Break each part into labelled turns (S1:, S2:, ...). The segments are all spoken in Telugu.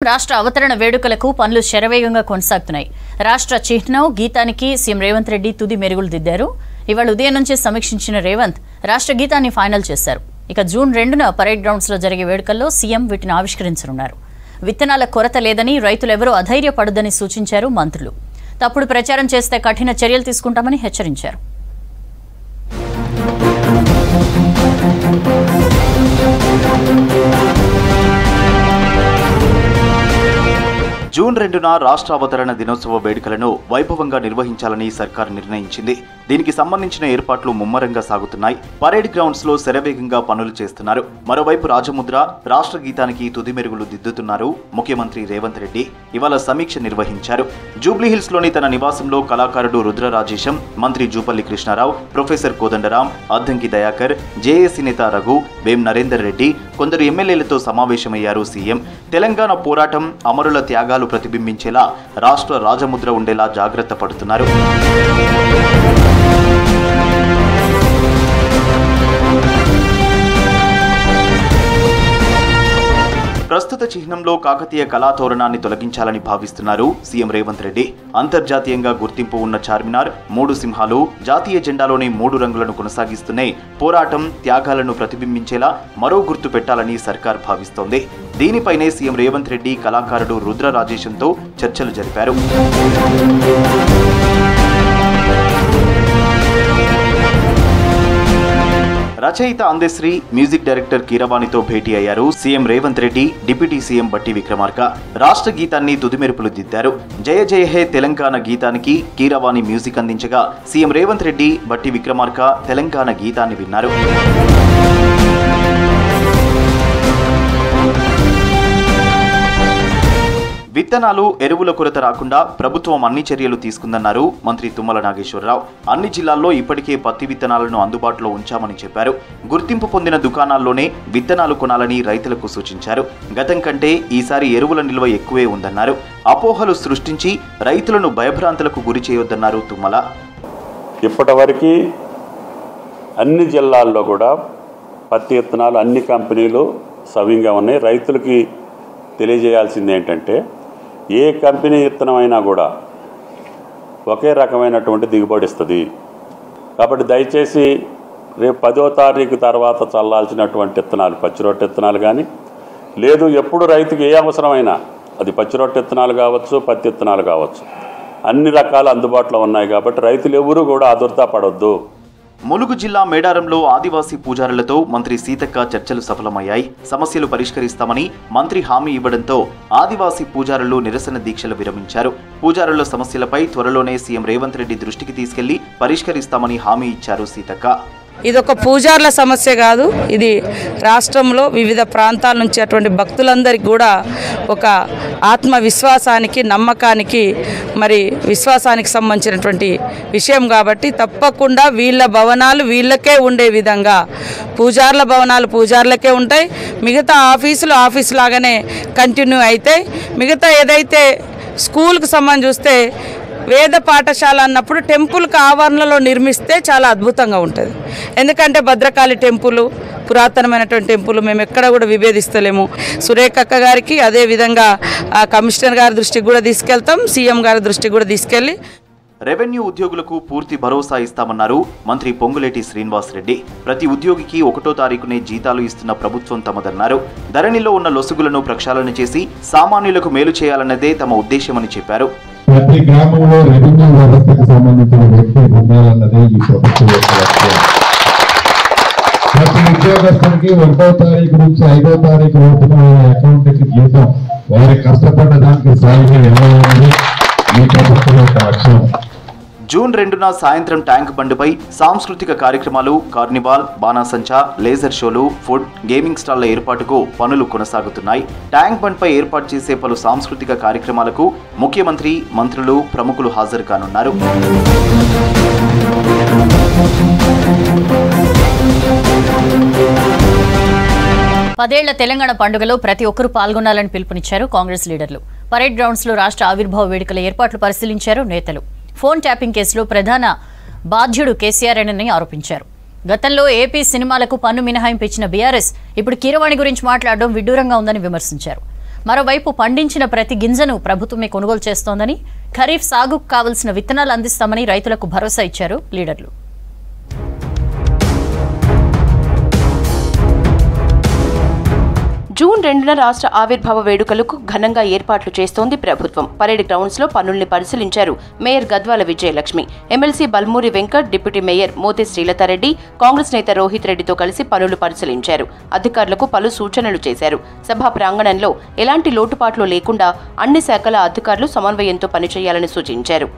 S1: రాష్ట్ర అవతరణ వేడుకలకు పనులు శరవేగంగా కొనసాగుతున్నాయి రాష్ట్ర చిహ్నం గీతానికి సీఎం రేవంత్ రెడ్డి తుది మెరుగులు దిద్దారు ఇవాళ ఉదయం నుంచి సమీక్షించిన రేవంత్ రాష్ట్ర గీతాన్ని ఫైనల్ చేశారు ఇక జూన్ రెండున పరేడ్ గ్రౌండ్స్ లో జరిగే వేడుకల్లో సీఎం వీటిని ఆవిష్కరించనున్నారు విత్తనాల కొరత లేదని రైతులెవరూ అధైర్యపడొద్దని సూచించారు మంత్రులు తప్పుడు ప్రచారం చేస్తే కఠిన చర్యలు తీసుకుంటామని హెచ్చరించారు
S2: జూన్ రెండున రాష్ట్ర అవతరణ దినోత్సవ వేడుకలను వైభవంగా నిర్వహించాలని సర్కార్ నిర్ణయించింది దీనికి సంబంధించిన ఏర్పాట్లు ముమ్మరంగా సాగుతున్నాయి పరేడ్ గ్రౌండ్స్ లో శరవేగంగా పనులు చేస్తున్నారు మరోవైపు రాజముద్ర రాష్ట్ర గీతానికి తుది మెరుగులు దిద్దుతున్నారు ముఖ్యమంత్రి రేవంత్ రెడ్డి ఇవాళ సమీక్ష నిర్వహించారు జూబ్లీహిల్స్ లోని తన నివాసంలో కళాకారుడు రుద్ర రాజేశం మంత్రి జూపల్లి కృష్ణారావు ప్రొఫెసర్ కోదండరాం అద్దంకి దయాకర్ జేఏసీ నేత రఘు వేం నరేందర్ రెడ్డి కొందరు ఎమ్మెల్యేలతో సమావేశమయ్యారు సీఎం తెలంగాణ పోరాటం అమరుల త్యాగాలు ప్రతిబింబించేలా రాష్ట్ర రాజముద్ర ఉండేలా జాగ్రత్త పడుతున్నారు ప్రస్తుత చిహ్నంలో కాకతీయ కళాతోరణాన్ని తొలగించాలని భావిస్తున్నారు సీఎం రేవంత్ రెడ్డి అంతర్జాతీయంగా గుర్తింపు ఉన్న చార్మినార్ మూడు సింహాలు జాతీయ జెండాలోని మూడు రంగులను కొనసాగిస్తూనే పోరాటం త్యాగాలను ప్రతిబింబించేలా మరో గుర్తు పెట్టాలని సర్కార్ భావిస్తోంది దీనిపైనే సీఎం రేవంత్ రెడ్డి కళాకారుడు రుద్ర రాజేశంతో చర్చలు జరిపారు రచయిత అందశ్రీ మ్యూజిక్ డైరెక్టర్ కీరవాణితో భేటీ అయ్యారు CM Revanth Reddy deputy CM Bhatti Vikramarka రాష్ట్ర గీతాన్ని తుదిమెరుపులు దిద్దారు జయ జయ హే తెలంగాణ గీతానికి కీరవాణి మ్యూజిక్ అందించగా సీఎం రేవంత్ రెడ్డి బట్టి విక్రమార్క తెలంగాణ గీతాన్ని విన్నారు విత్తనాలు ఎరువుల కొరత రాకుండా ప్రభుత్వం అన్ని చర్యలు తీసుకుందన్నారు మంత్రి తుమ్మల నాగేశ్వరరావు అన్ని జిల్లాల్లో ఇప్పటికే పత్తి విత్తనాలను అందుబాటులో ఉంచామని చెప్పారు గుర్తింపు పొందిన దుకాణాల్లోనే విత్తనాలు కొనాలని రైతులకు సూచించారు గతం కంటే ఈసారి ఎరువుల నిల్వ ఎక్కువే ఉందన్నారు అపోహలు సృష్టించి రైతులను భయభ్రాంతులకు గురి చేయొద్దన్నారు తుమ్మల
S3: ఇప్పటివరకు అన్ని జిల్లాల్లో కూడా పత్తి విత్తనాలు అన్ని కంపెనీలు సవ్యంగా ఉన్నాయి రైతులకి తెలియజేయాల్సింది ఏంటంటే ఏ కంపెనీ విత్తనం అయినా కూడా ఒకే రకమైనటువంటి దిగుబడి ఇస్తుంది కాబట్టి దయచేసి రేపు పదో తారీఖు తర్వాత చల్లాల్సినటువంటి విత్తనాలు పచ్చి రొట్టె విత్తనాలు కానీ లేదు ఎప్పుడు రైతుకి ఏ అవసరమైనా అది పచ్చి రొట్టె విత్తనాలు కావచ్చు పత్తి విత్తనాలు కావచ్చు అన్ని రకాలు అందుబాటులో ఉన్నాయి కాబట్టి రైతులు ఎవరూ కూడా ఆదుర్తా పడొద్దు
S2: ములుగు జిల్లా మేడారంలో ఆదివాసీ పూజారులతో మంత్రి సీతక్క చర్చలు సఫలమయ్యాయి సమస్యలు పరిష్కరిస్తామని మంత్రి హామీ ఇవ్వడంతో ఆదివాసీ పూజారులు నిరసన దీక్షలు విరమించారు పూజారుల సమస్యలపై త్వరలోనే సీఎం రేవంత్ రెడ్డి దృష్టికి తీసుకెళ్లి పరిష్కరిస్తామని హామీ ఇచ్చారు సీతక్క
S4: ఇది ఒక పూజార్ల సమస్య కాదు ఇది రాష్ట్రంలో వివిధ ప్రాంతాల నుంచి అటువంటి భక్తులందరికీ కూడా ఒక ఆత్మవిశ్వాసానికి నమ్మకానికి మరి విశ్వాసానికి సంబంధించినటువంటి విషయం కాబట్టి తప్పకుండా వీళ్ళ భవనాలు వీళ్ళకే ఉండే విధంగా పూజార్ల భవనాలు పూజార్లకే ఉంటాయి మిగతా ఆఫీసులు ఆఫీసు లాగానే కంటిన్యూ అవుతాయి మిగతా ఏదైతే స్కూల్కి సంబంధించి చూస్తే వేద పాఠశాల అన్నప్పుడు టెంపుల్కి ఆవరణలో నిర్మిస్తే చాలా అద్భుతంగా ఉంటుంది ఎందుకంటే భద్రకాళి టెంపుల్ పురాతనమైనటువంటి టెంపుల్ మేము ఎక్కడ కూడా విభేదిస్తలేము సురేఖ అక్క గారికి అదేవిధంగా ఆ కమిషనర్ గారి దృష్టికి కూడా తీసుకెళ్తాం సీఎం గారి దృష్టికి కూడా తీసుకెళ్ళి
S2: రెవెన్యూ ఉద్యోగులకు పూర్తి భరోసా ఇస్తామన్నారు మంత్రి పొంగులేటి శ్రీనివాస్ రెడ్డి ప్రతి ఉద్యోగికి ఒకటో తారీఖునే జీతాలు ఇస్తున్న ప్రభుత్వం తమదన్నారు ధరణిలో ఉన్న లొసుగులను ప్రక్షాళన చేసి సామాన్యులకు మేలు చేయాలన్నదే తమ ఉద్దేశమని చెప్పారు
S5: ప్రతి గ్రామంలో రెవెన్యూ వ్యవస్థకు సంబంధించిన వ్యక్తి ఉండాలన్నదే ఈ ప్రభుత్వం యొక్క లక్ష్యం ప్రతి ఉద్యోగస్తునికి ఒకటో తారీఖు నుంచి ఐదో తారీఖు లోపున వారి అకౌంట్కి జీతం వారి కష్టపడ్డ దానికి సాయం ఇవ్వాలన్నది ఈ ప్రభుత్వం యొక్క లక్ష్యం
S2: జూన్ రెండున సాయంత్రం ట్యాంక్ బండ్పై సాంస్కృతిక కార్యక్రమాలు కార్నివాల్ బాణాసంచా లేజర్ షోలు ఫుడ్ గేమింగ్ స్టాళ్ల ఏర్పాటుకు పనులు కొనసాగుతున్నాయి ట్యాంక్ బండ్పై ఏర్పాటు చేసే పలు సాంస్కృతిక కార్యక్రమాలకు ముఖ్యమంత్రి మంత్రులు ప్రముఖులు హాజరు కానున్నారు
S1: పదేళ్ల తెలంగాణ పండుగలో ప్రతి ఒక్కరూ పాల్గొనాలని పిలుపునిచ్చారు కాంగ్రెస్ లీడర్లు పరేడ్ గ్రౌండ్స్ లో రాష్ట్ర ఆవిర్భావ వేడుకల ఏర్పాట్లు పరిశీలించారు నేతలు ఫోన్ ట్యాపింగ్ కేసులో ప్రధాన బాధ్యుడు కేసీఆర్ అని ఆరోపించారు గతంలో ఏపీ సినిమాలకు పన్ను మినహాయింపు ఇచ్చిన బీఆర్ఎస్ ఇప్పుడు కీరవాణి గురించి మాట్లాడడం విడ్డూరంగా ఉందని విమర్శించారు మరోవైపు పండించిన ప్రతి గింజను ప్రభుత్వమే కొనుగోలు చేస్తోందని ఖరీఫ్ సాగుకు కావలసిన విత్తనాలు అందిస్తామని రైతులకు భరోసా ఇచ్చారు లీడర్లు
S6: జూన్ రెండున రాష్ట్ర ఆవిర్భావ వేడుకలకు ఘనంగా ఏర్పాట్లు చేస్తోంది ప్రభుత్వం పరేడ్ గ్రౌండ్స్ లో పనుల్ని పరిశీలించారు mayor Gadwal Vijayalakshmi MLC Balmuri Venkat deputy mayor Mothe Srilatha Reddy Congress నేత రోహిత్ రెడ్డితో కలిసి పనులు పరిశీలించారు అధికారులకు పలు సూచనలు చేశారు సభా ప్రాంగణంలో ఎలాంటి లోటుపాట్లు లేకుండా అన్ని శాఖల అధికారులు సమన్వయంతో పనిచేయాలని సూచించారు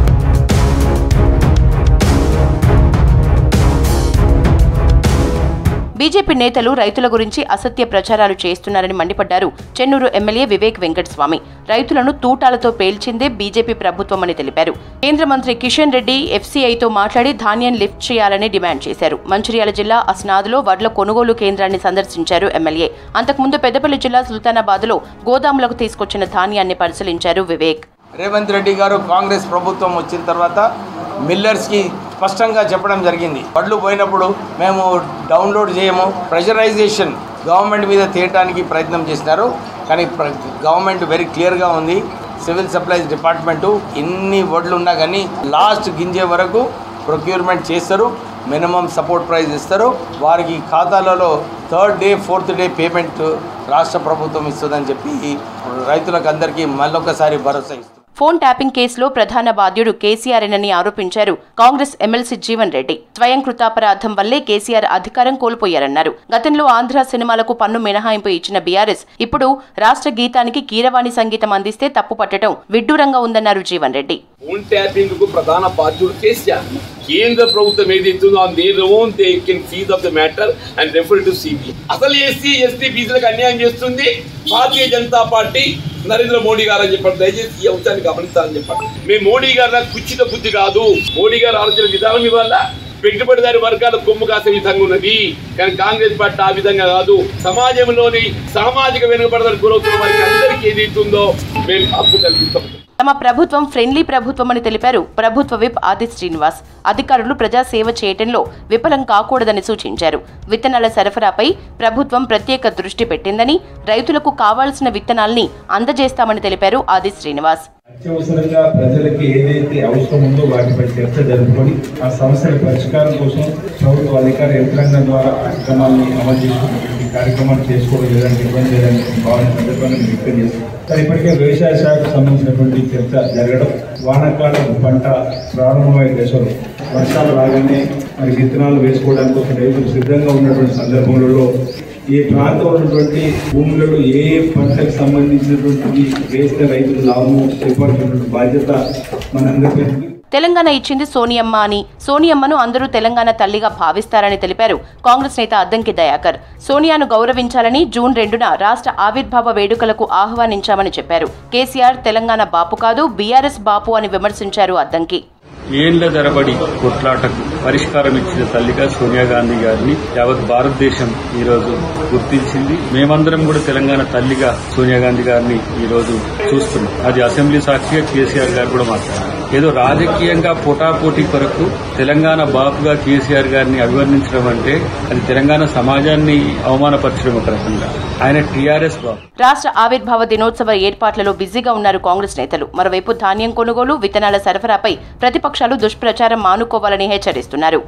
S6: బీజేపీ నేతలు రైతుల గురించి అసత్య ప్రచారాలు చేస్తున్నారని మండిపడ్డారు చెన్నూరు ఎమ్మెల్యే వివేక్ వెంకటస్వామి రైతులను తూటాలతో పేల్చిందే బీజేపీ ప్రభుత్వమని తెలిపారు కేంద్ర మంత్రి కిషన్ రెడ్డి ఎఫ్సీఐతో మాట్లాడి ధాన్యం లిఫ్ట్ చేయాలని డిమాండ్ చేశారు మంచిర్యాల జిల్లా అస్నాద్లో వడ్ల కొనుగోలు కేంద్రాన్ని సందర్శించారు ఎమ్మెల్యే అంతకుముందు పెద్దపల్లి జిల్లా సుల్తానాబాద్లో గోదాములకు తీసుకొచ్చిన ధాన్యాన్ని పరిశీలించారు వివేక్
S7: రేవంత్ రెడ్డి గారు కాంగ్రెస్ ప్రభుత్వం వచ్చిన తర్వాత మిల్లర్స్కి స్పష్టంగా చెప్పడం జరిగింది వడ్లు పోయినప్పుడు మేము డౌన్లోడ్ చేయము ప్రెషరైజేషన్ గవర్నమెంట్ మీద తీయటానికి ప్రయత్నం చేసినారు కానీ ప్ర- గవర్నమెంట్ వెరీ క్లియర్గా ఉంది సివిల్ సప్లైస్ డిపార్ట్మెంటు ఎన్ని వడ్లు ఉన్నా కానీ లాస్ట్ గింజే వరకు ప్రొక్యూర్మెంట్ చేస్తారు మినిమం సపోర్ట్ ప్రైస్ ఇస్తారు వారికి ఖాతాలలో third day fourth day payment రాష్ట్ర ప్రభుత్వం ఇస్తుందని చెప్పి రైతులకు అందరికీ మళ్ళొకసారి భరోసా ఇస్తుంది
S6: ఫోన్ ట్యాపింగ్ కేసులో ప్రధాన బాధ్యుడు కేసీఆర్ఏనని ఆరోపించారు కాంగ్రెస్ ఎమ్మెల్సీ జీవన్ రెడ్డి స్వయం కృతాపరాధం వల్లే కేసీఆర్ అధికారం కోల్పోయారన్నారు గతంలో ఆంధ్ర సినిమాలకు పన్ను మినహాయింపు ఇచ్చిన బీఆర్ఎస్ ఇప్పుడు రాష్ట్ర గీతానికి కీరవాణి సంగీతం అందిస్తే తప్పు పట్టడం విడ్డూరంగా ఉందన్నారు జీవన్ రెడ్డి
S8: ఫోన్ ట్యాపింగ్ కు ప్రధాన బాధ్యుడు కేసీఆర్ కేంద్ర ప్రభుత్వం ఏదైతుందో on their own they can seize of the matter and refer to CB అసలు ఎస్సీ ఎస్టీ బీసీలకు అన్యాయం చేస్తుంది భారతీయ జనతా పార్టీ నరేంద్ర మోడీ గారు అని చెప్పారు దయచేసి ఈ అంశాన్ని గమనించాలని చెప్పారు మేము మోడీ గారు నాకు కుచ్చిత బుద్ధి కాదు మోడీ గారు ఆలోచన విధానం ఇవల్ల పెట్టుబడిదారి వర్గాల కొమ్ము కాసే విధంగా ఉన్నది కానీ కాంగ్రెస్ పార్టీ ఆ విధంగా కాదు సమాజంలోని సామాజిక వెనుకబడదని గురవుతున్న వారికి అందరికీ ఏదైతుందో మేము హక్కు కల్పిస్తాం
S6: తమ ప్రభుత్వం ఫ్రెండ్లీ ప్రభుత్వం అని తెలిపారు ప్రభుత్వ విప్ ఆది శ్రీనివాస్ అధికారులు ప్రజాసేవ చేయటంలో విఫలం కాకూడదని సూచించారు విత్తనాల సరఫరాపై ప్రభుత్వం ప్రత్యేక దృష్టి పెట్టిందని రైతులకు కావాల్సిన విత్తనాల్ని అందజేస్తామని తెలిపారు ఆది శ్రీనివాస్
S9: అత్యవసరంగా ప్రజలకి ఏదైతే అవసరం ఉందో వాటిపై చర్చ జరుపుకొని ఆ సమస్యల పరిష్కారం కోసం ప్రభుత్వ అధికార యంత్రాంగం ద్వారా కార్యక్రమాన్ని అమలు చేసుకున్నటువంటి కార్యక్రమాలు చేసుకోవడం లేదంటే ఇబ్బంది లేదని భావన సందర్భంగా నేను వ్యక్తం చేస్తాను సార్ ఇప్పటికే వ్యవసాయ శాఖకు సంబంధించినటువంటి చర్చ జరగడం వానాకాలం పంట ప్రారంభమయ్యే దశలో వర్షాలు రాగానే మరి విత్తనాలు వేసుకోవడానికి కోసం రైతులు సిద్ధంగా ఉన్నటువంటి సందర్భంలో ఈ ప్రాంతంలో ఉన్నటువంటి భూములలో ఏ ఏ పంటకు సంబంధించినటువంటి వేస్తే రైతులు లాభం చేపడుతున్నటువంటి బాధ్యత మనందరిపై ఉంది.
S6: తెలంగాణ ఇచ్చింది సోనియమ్మ అని సోనియమ్మను అందరూ తెలంగాణ తల్లిగా భావిస్తారని తెలిపారు కాంగ్రెస్ నేత అద్దంకి దయాకర్ సోనియాను గౌరవించాలని జూన్ రెండున రాష్ట్ర ఆవిర్భావ వేడుకలకు ఆహ్వానించామని చెప్పారు కేసీఆర్ తెలంగాణ బాపు కాదు బీఆర్ఎస్ బాపు అని విమర్శించారు అద్దంకి
S10: ఏండ్ల తరబడి కొట్లాటకు పరిష్కారం ఇచ్చిన తల్లిగా సోనియా గాంధీ గారిని యావత్ భారతదేశం ఈ రోజు గుర్తించింది మేమందరం కూడా తెలంగాణ తల్లిగా సోనియా గాంధీ గారిని ఈ రోజు చూస్తున్నాం అది అసెంబ్లీ సాక్షిగా కేసీఆర్ గారు కూడా మాట్లాడారు ఏదో రాజకీయంగా పోటాపోటీ కొరకు తెలంగాణ బాపుగా కేసీఆర్ గారిని అభివర్ణించడం అంటే అది తెలంగాణ సమాజాన్ని అవమానపరచడం ఒక రకంగా ఆయన టీఆర్ఎస్ బాపు
S6: రాష్ట్ర ఆవిర్భావ దినోత్సవ ఏర్పాట్లలో బిజీగా ఉన్నారు కాంగ్రెస్ నేతలు మరోవైపు ధాన్యం కొనుగోలు విత్తనాల సరఫరాపై ప్రతిపక్షాలు దుష్ప్రచారం మానుకోవాలని హెచ్చరిస్తున్నారు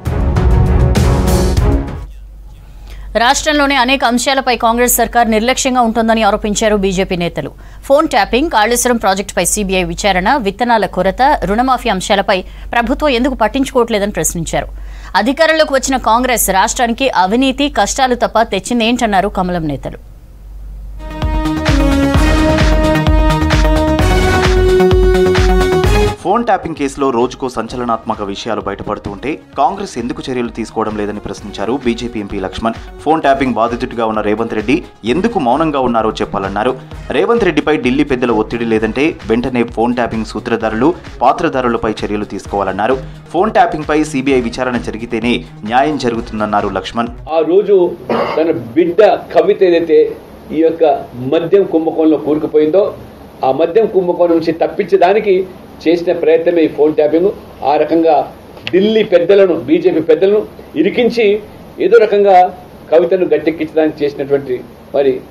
S1: రాష్ట్రంలోని అనేక అంశాలపై కాంగ్రెస్ సర్కార్ నిర్లక్ష్యంగా ఉంటోందని ఆరోపించారు బీజేపీ నేతలు ఫోన్ ట్యాపింగ్ కాళేశ్వరం ప్రాజెక్టుపై సీబీఐ విచారణ విత్తనాల కొరత రుణమాఫీ అంశాలపై ప్రభుత్వం ఎందుకు పట్టించుకోవట్లేదని ప్రశ్నించారు అధికారంలోకి వచ్చిన కాంగ్రెస్ రాష్ట్రానికి అవినీతి కష్టాలు తప్ప తెచ్చిందేంటన్నారు కమలం నేతలు
S2: ఫోన్ ట్యాపింగ్ కేసులో రోజుకో సంచలనాత్మక విషయాలు బయటపడుతూ ఉంటే కాంగ్రెస్ ఎందుకు చర్యలు తీసుకోవడం లేదని ప్రశ్నించారు BJP MP Laxman phone tapping బాధితుడిగా ఉన్న రేవంత్ రెడ్డి ఎందుకు మౌనంగా ఉన్నారో చెప్పాలన్నారు రేవంత్ రెడ్డిపై ఢిల్లీ పెద్దల ఒత్తిడి లేదంటే వెంటనే ఫోన్ ట్యాపింగ్ సూత్రధారులు పాత్రధారులపై చర్యలు తీసుకోవాలన్నారు ఫోన్ ట్యాపింగ్ పై సిబిఐ విచారణ జరిగితేనే న్యాయం జరుగుతుందన్నారు లక్ష్మణ్
S8: ఆ రోజు తన బిడ్డ కవిత ఏదైతే ఈ యొక్క మద్యం కుంభకోణంలో కూరుకుపోయిందో ఆ మద్యం కుంభకోణం నుంచి తప్పించడానికి చేసిన ప్రయత్నమే ఈ ఫోన్ ట్యాపింగ్ ఆ రకంగా ఢిల్లీ పెద్దలను బీజేపీ పెద్దలను ఇరికించి ఏదో రకంగా కవితను గట్టెక్కించడానికి చేసినటువంటి మరి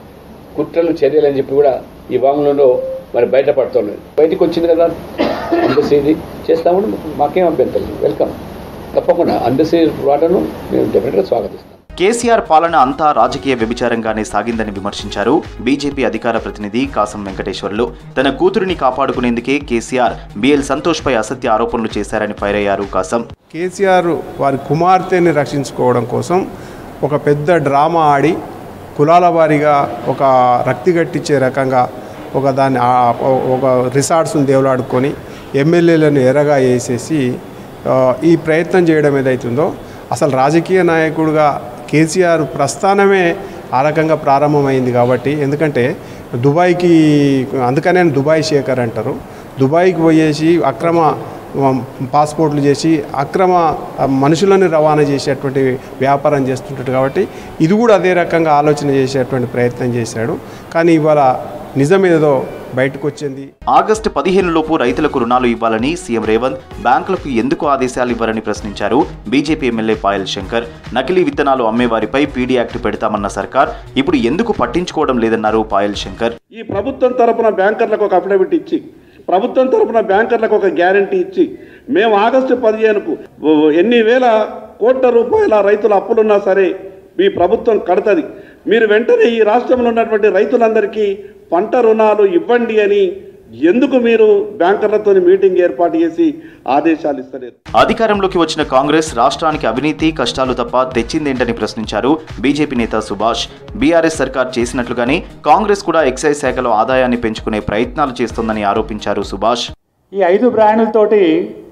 S11: కుట్రలు చర్యలు అని చెప్పి కూడా ఈ వాంగ్లంలో మరి బయటపడుతున్నది బయటకు వచ్చింది కదా అందసేది చేస్తామని మాకేం అభ్యంతరం లేదు వెల్కమ్ తప్పకుండా అందసే వాటను మేము డెఫినెట్గా స్వాగతిస్తాం
S2: కేసీఆర్ పాలన అంతా రాజకీయ వ్యభిచారంగానే సాగిందని విమర్శించారు బీజేపీ అధికార ప్రతినిధి కాసం వెంకటేశ్వర్లు తన కూతురిని కాపాడుకునేందుకే కేసీఆర్ బిఎల్ సంతోష్ పై అసత్య ఆరోపణలు చేశారని ఫైర్ అయ్యారు కాసం
S12: కేసీఆర్ వారి కుమార్తెని రక్షించుకోవడం కోసం ఒక పెద్ద డ్రామా ఆడి కులాల వారీగా ఒక రక్తి గట్టించే రకంగా ఒక దాన్ని ఆ- ఒక రిసార్ట్స్ని దేవులాడుకొని ఎమ్మెల్యేలను ఎరగా వేసేసి ఆ, ఈ ప్రయత్నం చేయడం ఏదైతుందో అసలు రాజకీయ నాయకుడుగా కేసీఆర్ ప్రస్థానమే ఆ రకంగా ప్రారంభమైంది కాబట్టి ఎందుకంటే దుబాయ్కి అందుకనే దుబాయ్ శేఖర్ అంటారు దుబాయ్కి పోయేసి అక్రమ ఉమ్, పాస్పోర్ట్లు చేసి అక్రమ ఆ, మనుషులను రవాణా చేసేటువంటి వ్యాపారం చేస్తుంటాడు కాబట్టి ఇది కూడా అదే రకంగా ఆలోచన చేసేటువంటి ప్రయత్నం చేశాడు కానీ ఇవాళ నిజమేదో బయటకు వచ్చింది
S2: ఆగస్టు పదిహేను లోపు రైతులకు రుణాలు ఇవ్వాలని సీఎం రేవంత్ బ్యాంకులకు ఎందుకు ఆదేశాలు ఇవ్వరని ప్రశ్నించారు బీజేపీ ఎమ్మెల్యే పాయల్ శంకర్ నకిలీ విత్తనాలు అమ్మేవారిపై పీడీ యాక్ట్ పెడతామన్న సర్కార్ ఇప్పుడు ఎందుకు పట్టించుకోవడం లేదన్నారు పాయల్ శంకర్
S13: ఈ ప్రభుత్వం తరపున బ్యాంకర్లకు ఒక అఫిడవిట్ ఇచ్చి ప్రభుత్వం తరపున బ్యాంకర్లకు ఒక గ్యారంటీ ఇచ్చి మేము ఆగస్టు పదిహేనుకు ఓ ఎన్ని వేల కోట్ల రూపాయల రైతుల అప్పులున్నా సరే మీ ప్రభుత్వం కడతది మీరు వెంటనే ఈ రాష్ట్రంలో ఉన్నటువంటి రైతులందరికీ పంట రుణాలు ఇవ్వండి అని ఎందుకు మీరు బ్యాంకర్లతో మీటింగ్ ఏర్పాటు చేసి ఆదేశాలు ఇస్తలేరు
S2: అధికారంలోకి వచ్చిన కాంగ్రెస్ రాష్ట్రానికి అవినీతి కష్టాలు తప్ప తెచ్చిందేంటని ప్రశ్నించారు బీజేపీ నేత సుభాష్ బీఆర్ఎస్ సర్కార్ చేసినట్లుగానే కాంగ్రెస్ కూడా ఎక్సైజ్ శాఖలో ఆదాయాన్ని పెంచుకునే ప్రయత్నాలు చేస్తోందని ఆరోపించారు సుభాష్
S14: ఈ ఐదు బ్రాండ్లతోటి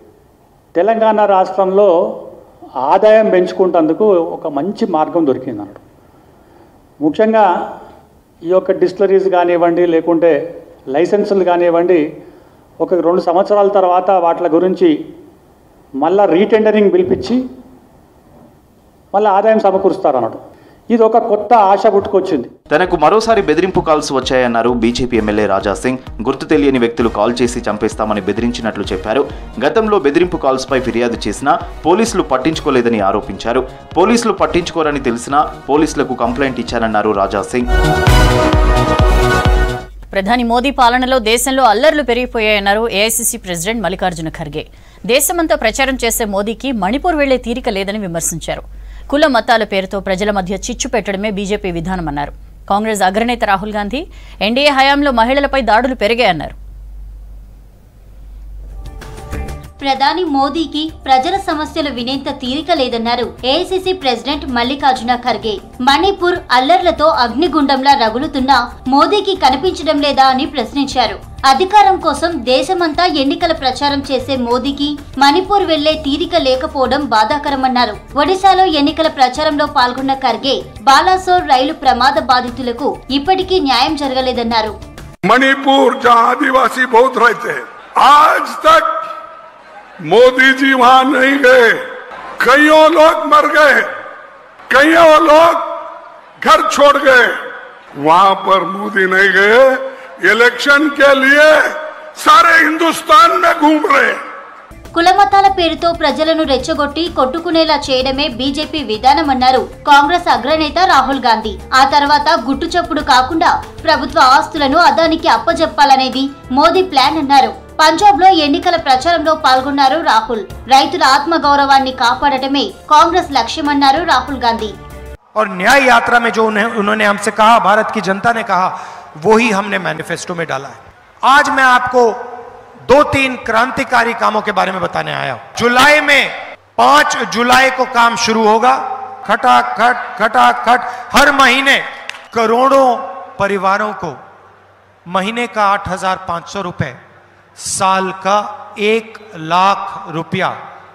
S14: తెలంగాణ రాష్ట్రంలో ఆదాయం పెంచుకుంటందుకు ఒక మంచి మార్గం దొరికింది అన్నట్టు ముఖ్యంగా ఈ యొక్క డిస్టిలరీస్ కానివ్వండి లేకుంటే లైసెన్సులు కానివ్వండి ఒక రెండు సంవత్సరాల తర్వాత వాటి గురించి మళ్ళా రీటెండరింగ్ పిలిపించి మళ్ళీ ఆదాయం సమకూరుస్తారు అన్నట్టు ఇది ఒక కొత్త ఆశ పుట్టుకొచ్చింది
S2: తనకు మరోసారి బెదిరింపు కాల్స్ వచ్చాయన్నారు బీజేపీ ఎమ్మెల్యే రాజా సింగ్ గుర్తు తెలియని వ్యక్తులు కాల్ చేసి చంపేస్తామని బెదిరించినట్లు చెప్పారు గతంలో బెదిరింపు కాల్స్ పై ఫిర్యాదు చేసినా పోలీసులు పట్టించుకోలేదని ఆరోపించారు పోలీసులు పట్టించుకోరని తెలిసినా పోలీసులకు కంప్లైంట్ ఇచ్చారన్నారు రాజా సింగ్
S1: ప్రధాని మోదీ పాలనలో దేశంలో అల్లర్లు పెరిగిపోయాయన్నారు ఏఐసీసీ ప్రెసిడెంట్ మల్లికార్జున ఖర్గే దేశమంతా ప్రచారం చేసే మోదీకి మణిపూర్ వెళ్లే తీరిక లేదని విమర్శించారు కుల మతాల పేరుతో ప్రజల మధ్య చిచ్చు పెట్టడమే బీజేపీ విధానమన్నారు కాంగ్రెస్ అగ్రనేత రాహుల్ గాంధీ ఎన్డీఏ హయాంలో మహిళలపై దాడులు పెరిగాయన్నారు
S15: ప్రధాని మోదీకి ప్రజల సమస్యలు వినేంత తీరిక లేదన్నారు ఏఐసిసి ప్రెసిడెంట్ మల్లికార్జున ఖర్గే మణిపూర్ అల్లర్లతో అగ్నిగుండంలా రగులుతున్నా మోదీకి కనిపించడం లేదా అని ప్రశ్నించారు అధికారం కోసం దేశమంతా ఎన్నికల ప్రచారం చేసే మోదీకి మణిపూర్ వెళ్లే తీరిక లేకపోవడం బాధాకరమన్నారు ఒడిశాలో ఎన్నికల ప్రచారంలో పాల్గొన్న ఖర్గే బాలాసోర్ రైలు ప్రమాద బాధితులకు ఇప్పటికీ న్యాయం జరగలేదన్నారు
S16: मणिपुर जहां आदिवासी बहुत रहते हैं आज तक मोदी जी वहां नहीं गए कईयों लोग मर गए कईयों लोग घर छोड़ गए वहां पर मोदी नहीं गए इलेक्शन के लिए सारे हिंदुस्तान में घूम रहे हैं
S15: కులమతాల పేరుతో ప్రజలను రెచ్చగొట్టి కొట్టుకునేలా చేయడమే బీజేపీ విధానమన్నారు కాంగ్రెస్ అగ్రనేత రాహుల్ గాంధీ ఆ తర్వాత గుట్టుచప్పుడు కాకుండా ప్రభుత్వ ఆస్తులను అదానికి అప్పజెప్పాలనేది మోదీ ప్లాన్ అన్నారు పంజాబ్ లో ఎన్నికల ప్రచారంలో పాల్గొన్నారు రాహుల్ రైతుల ఆత్మగౌరవాన్ని కాపాడటమే కాంగ్రెస్ లక్ష్యమన్నారు రాహుల్ గాంధీ
S17: और न्याय यात्रा में जो उन्हें उन्होंने हमसे कहा भारत की जनता ने कहा वो ही हमने मैनिफेस्टो में डाला है आज मैं आपको दो तीन क्रांतिकारी कामों के बारे में बताने आया हूं जुलाई में पांच जुलाई को काम शुरू होगा खटाखट खटाखट हर महीने करोड़ों परिवारों को महीने का आठ हजार पांच सौ रुपए साल का एक लाख रुपया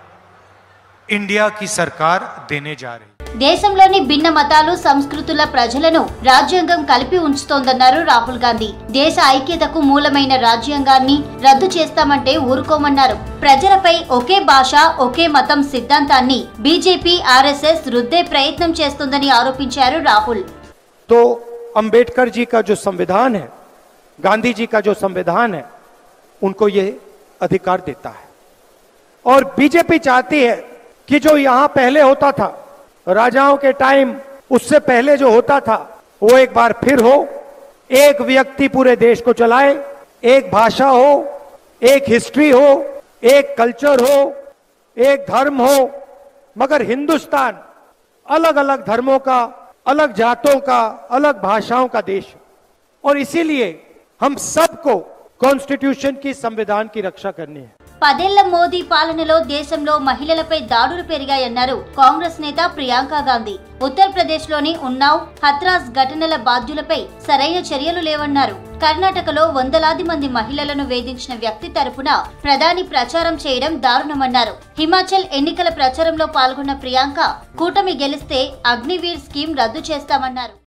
S17: इंडिया की सरकार देने जा रही है
S15: దేశంలోని భిన్న మతాలు సంస్కృతుల ప్రజలను రాజ్యాంగం కలిపి ఉంచుతోందన్నారు రాహుల్ గాంధీ దేశ ఐక్యతకు మూలమైన రాజ్యాంగాన్ని రద్దు చేస్తామంటే ఊరుకోమన్నారు ప్రజలపై ఒకే భాష ఒకే మతం సిద్ధాంతాన్ని బీజేపీ ఆర్ఎస్ఎస్ రుద్దే ప్రయత్నం చేస్తుందని ఆరోపించారు రాహుల్
S17: तो अंबेडकर जी का जो संविधान है गांधी जी का जो संविधान है उनको ये अधिकार देता है और बीजेपी चाहती है कि जो यहां पहले होता था राजाओं के टाइम उससे पहले जो होता था वो एक बार फिर हो एक व्यक्ति पूरे देश को चलाए एक भाषा हो एक हिस्ट्री हो एक कल्चर हो एक धर्म हो मगर हिंदुस्तान अलग अलग धर्मों का अलग जातों का अलग भाषाओं का देश है और इसीलिए हम सबको कॉन्स्टिट्यूशन की संविधान की रक्षा करनी है
S15: పదేళ్ల మోదీ పాలనలో దేశంలో మహిళలపై దాడులు పెరిగాయన్నారు కాంగ్రెస్ నేత ప్రియాంక గాంధీ ఉత్తరప్రదేశ్ లోని ఉన్నావ్ హత్రాస్ ఘటనల బాధ్యులపై సరైన చర్యలు లేవన్నారు కర్ణాటకలో వందలాది మంది మహిళలను వేధించిన వ్యక్తి తరపున ప్రధాని ప్రచారం చేయడం దారుణమన్నారు హిమాచల్ ఎన్నికల ప్రచారంలో పాల్గొన్న ప్రియాంక కూటమి గెలిస్తే అగ్నివీర్ స్కీమ్ రద్దు చేస్తామన్నారు